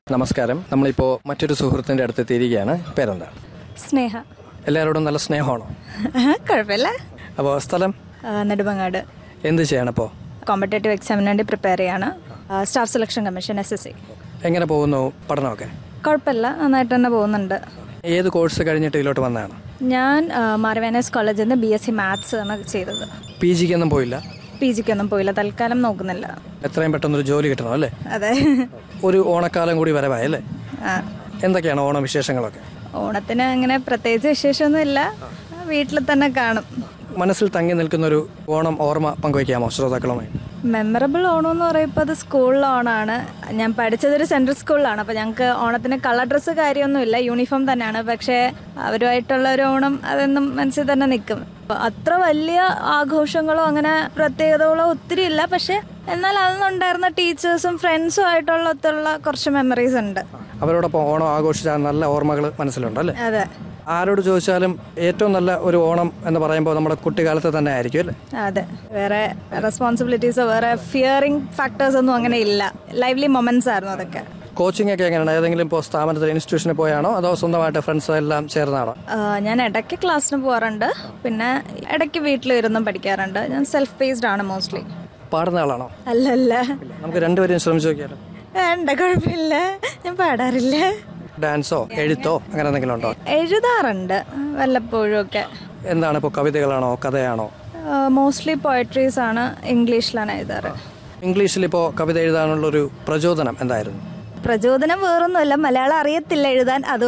നമസ്കാരം നമ്മളിപ്പോൾ മറ്റൊരു സുഹൃത്തിൻ്റെ അടുത്ത് എത്തിയിരിക്കുകയാണ് പേരെന്താണ് സ്നേഹ എല്ലാവരോടും നല്ല സ്നേഹമാണോ കുഴപ്പമില്ല അപ്പോൾ സ്ഥലം ആ, നെടുമങ്ങാട് എന്ത് ചെയ്യണപ്പോൾ കോമ്പറ്റേറ്റീവ് എക്സാമിന് വേണ്ടി പ്രിപ്പയർ ചെയ്യാണ് ആ, staff selection commission S S C എങ്ങനെ പോകുന്നു പഠനമൊക്കെ കുഴപ്പമില്ല നന്നായിട്ട് തന്നെ പോകുന്നുണ്ട് ഏത് കോഴ്സ് കഴിഞ്ഞിട്ട് ഇതിലോട്ട് വന്നതാണ് ഞാൻ ആ, മാർവാനേസ് കോളേജിൽ നിന്ന് ബി എസ് സി മാത്സ് ആണ് ചെയ്തത് പി ജിക്കൊന്നും പോയില്ല പി ജിക്കൊന്നും പോയില്ല തൽക്കാലം നോക്കുന്നില്ല എത്രയും പെട്ടെന്നൊരു ജോലി കിട്ടണം അല്ലേ അതെ ഒരു ഓണക്കാലം കൂടി വരവായി അല്ലേ ആ. എന്തൊക്കെയാണ് ഓണ വിശേഷങ്ങളൊക്കെ ഓണത്തിന് അങ്ങനെ പ്രത്യേകിച്ച് വിശേഷമൊന്നുമില്ല വീട്ടിൽ തന്നെ കാണും മനസ്സിൽ തങ്ങി നിൽക്കുന്ന ഒരു ഓണം ഓർമ്മ പങ്കുവയ്ക്കാമോ ശ്രോതാക്കളുമായി മെമ്മറബിൾ ഓണം എന്ന് പറയുമ്പോൾ അത് സ്കൂളിലെ ഓണമാണ് ഞാൻ പഠിച്ചതൊരു സെൻട്രൽ സ്കൂളിലാണ് അപ്പോൾ ഞങ്ങൾക്ക് ഓണത്തിന് കളർ ഡ്രസ്സ് കാര്യമൊന്നുമില്ല യൂണിഫോം തന്നെയാണ് പക്ഷേ അവരുമായിട്ടുള്ള ഒരു ഓണം അതെന്നും മനസ്സിൽ തന്നെ നിൽക്കും അപ്പൊ അത്ര വലിയ ആഘോഷങ്ങളോ അങ്ങനെ പ്രത്യേകതകളോ ഒത്തിരി ഇല്ല പക്ഷെ എന്നാൽ അന്നുണ്ടായിരുന്ന ടീച്ചേഴ്സും ഫ്രണ്ട്സും ആയിട്ടുള്ള ഒത്തുള്ള കുറച്ച് മെമ്മറീസ് ഉണ്ട് അവരോടൊപ്പം ഓണം ആഘോഷിച്ച നല്ല ഓർമ്മകൾ മനസ്സിലുണ്ട് അല്ലേ അതെ ആരോട് ചോദിച്ചാലും ഏറ്റവും നല്ല ഒരു ഓണം എന്ന് പറയുമ്പോൾ നമ്മുടെ കുട്ടിക്കാലത്ത് തന്നെ ആയിരിക്കും അല്ലേ അതെ വേറെ റെസ്പോൺസിബിലിറ്റീസോ വേറെ ഫിയറിംഗ് ഫാക്ടേഴ്സ് ഒന്നും അങ്ങനെ ഇല്ല ലൈവ്ലി മൊമെന്റ്സ് ആയിരുന്നു അതൊക്കെ കോച്ചിങ് ഒക്കെ എങ്ങനെയാണ് ഏതെങ്കിലും ഇപ്പോൾ സ്ഥാപനത്തിൽ ഇൻസ്റ്റിറ്റ്യൂഷനിൽ പോയാണോ അതോ സ്വന്തമായിട്ട് ഫ്രണ്ട്സ് എല്ലാം ചേർന്നാണോ ആ, ഞാൻ ഇടയ്ക്ക് ക്ലാസ്സിന് പോകാറുണ്ട് പിന്നെ ഇടയ്ക്ക് വീട്ടിൽ ഇരുന്നും പഠിക്കാറുണ്ട് ഞാൻ സെൽഫ് പേസ്ഡ് ആണ് മോസ്റ്റ്ലി പാടുന്ന ആളാണോ അല്ലല്ല നമുക്ക് രണ്ടുപേരും ശ്രമിച്ചു നോക്കിയാലോ വേണ്ട കുഴപ്പമില്ല ഞാൻ പാടാറില്ല ഡാൻസോ എഴുത്തോ അങ്ങനെ എന്തെങ്കിലും ഉണ്ടോ എഴുതാറുണ്ട് വല്ലപ്പോഴും ഒക്കെ എന്താണ് ഇപ്പോൾ കവിതകളാണോ കഥയാണോ മോസ്റ്റ്ലി പോയട്രീസ് ആണ് ഇംഗ്ലീഷിലാണ് എഴുതാറ് ഇംഗ്ലീഷിൽ ഇപ്പോൾ കവിത എഴുതാനുള്ളൊരു പ്രചോദനം എന്തായിരുന്നു പ്രചോദനം വേറൊന്നുമല്ല മലയാളം അറിയത്തില്ല എഴുതാൻ അത്